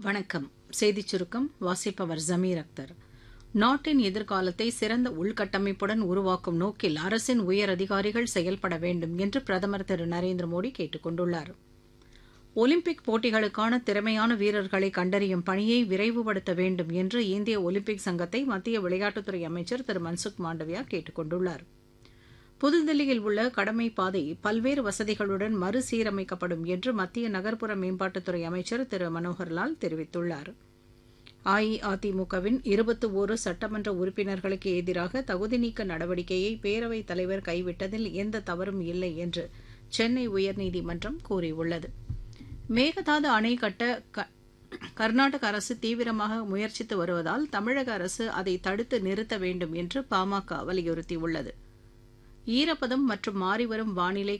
வணக்கம் செய்திச் சுருக்கம் வாசிப்பவர் ஜமீர் அக்தர் நாட்டின் எதிர்காலத்தை சிறந்த உள்கட்டமைப்புடன் உருவாக்கும் நோக்கில் அரசின் உயர் அதிகாரிகள் செயல்பட வேண்டும் என்று பிரதமர் திரு நரேந்திர மோடி கேட்டுக் கொண்டுள்ளார் ஒலிம்பிக் போட்டிகளுக்கான திறமையான வீரர்களை கண்டறியும் பணியை விரைவுபடுத்த வேண்டும் என்று இந்திய ஒலிம்பிக் சங்கத்தை மத்திய விளையாட்டுத்துறை அமைச்சர் திரு மன்சுக் மாண்டவியா கேட்டுக் கொண்டுள்ளார் புதுதில்லியில் உள்ள கடமை பாதை பல்வேறு வசதிகளுடன் மறுசீரமைக்கப்படும் என்று மத்திய நகர்ப்புற மேம்பாட்டுத்துறை அமைச்சர் திரு மனோகர்லால் தெரிவித்துள்ளார் அஇஅதிமுகவின் இருபத்தி ஒரு சட்டமன்ற உறுப்பினர்களுக்கு எதிராக தகுதி நீக்க நடவடிக்கையை பேரவைத் தலைவர் கைவிட்டதில் எந்த தவறும் இல்லை என்று சென்னை உயர்நீதிமன்றம் கூறியுள்ளது மேகதாது அணை கட்ட கர்நாடக அரசு தீவிரமாக முயற்சித்து வருவதால் தமிழக அரசு அதை தடுத்து நிறுத்த வேண்டும் என்று பாமக வலியுறுத்தியுள்ளது ஈரப்பதம் மற்றும் மாறிவரும் வானிலை